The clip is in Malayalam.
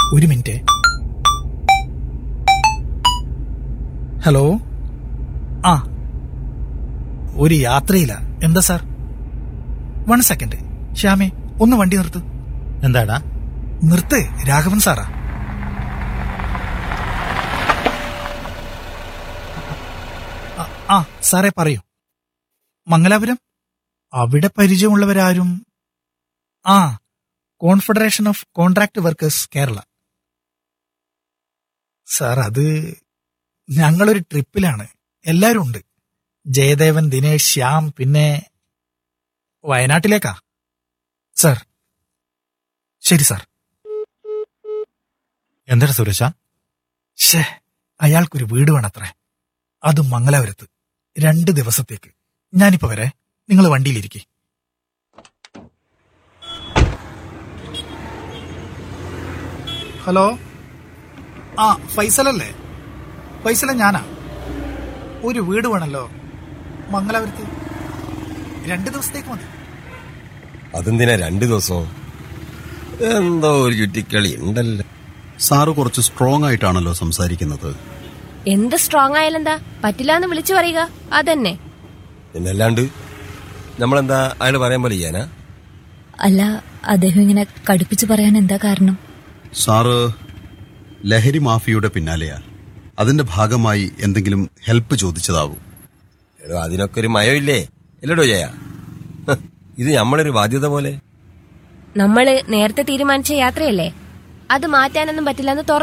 ഒരു മിനിറ്റ് ഹലോ ആ ഒരു യാത്രയില്ല എന്താ സാർ വൺ സെക്കൻഡ് ശ്യാമേ ഒന്ന് വണ്ടി നിർത്ത് എന്താടാ നിർത്ത് രാഘവൻ സാറാ ആ, ആ സാറേ പറയൂ മംഗലാപുരം അവിടെ പരിചയമുള്ളവരാരും ആ confederation of contract workers Kerala sir അത് ഞങ്ങളൊരു ട്രിപ്പിലാണ് എല്ലാരും ഉണ്ട് ജയദേവൻ ദിനേശ് ശ്യാം പിന്നെ വയനാട്ടിലേക്കാ സാർ ശരി സാർ എന്താടാ സുരേഷ ഷേ അയാൾക്കൊരു വീട് വേണത്രേ അത് മംഗലാപുരത്ത് രണ്ട് ദിവസത്തേക്ക് ഞാനിപ്പോ വരെ നിങ്ങൾ വണ്ടിയിലിരിക്കെ ഹലോ ആ ഫൈസലല്ലേ ഫൈസല ഞാനാ ഒരു വീട് വേണല്ലോ മംഗലാപുരത്ത് രണ്ട് ദിവസത്തേക്ക് മതി അതെന്തിനാ രണ്ടു ദിവസവും എന്തോ ഒരു ചുറ്റിക്കളി ഉണ്ടല്ലോ സാറ് കുറച്ച് സ്ട്രോങ് ആയിട്ടാണല്ലോ സംസാരിക്കുന്നത് എന്ത് സ്ട്രോങ് ആയാലെന്താ പറ്റില്ലാന്ന് വിളിച്ചു പറയുക അതന്നെ പിന്നല്ലാണ്ട് നമ്മളെന്താ അയാൾ പറയാൻ പോലെ ചെയ്യാനാ അല്ല അദ്ദേഹം ഇങ്ങനെ കടുപ്പിച്ച് പറയാൻ എന്താ കാരണം സാറ് ലഹരി മാഫിയയുടെ പിന്നാലെയാ അതിന്റെ ഭാഗമായി എന്തെങ്കിലും ഹെൽപ്പ് ചോദിച്ചതാവും എടോ അതിനൊക്കെ ഒരു മയമില്ലേ ഇല്ലടോ ജയ ഹ്, ഇത് നമ്മളൊരു ബാധ്യത പോലെ നമ്മള് നേരത്തെ തീരുമാനിച്ച യാത്രയല്ലേ അത് മാറ്റാനൊന്നും പറ്റില്ലെന്ന് തുറന്നു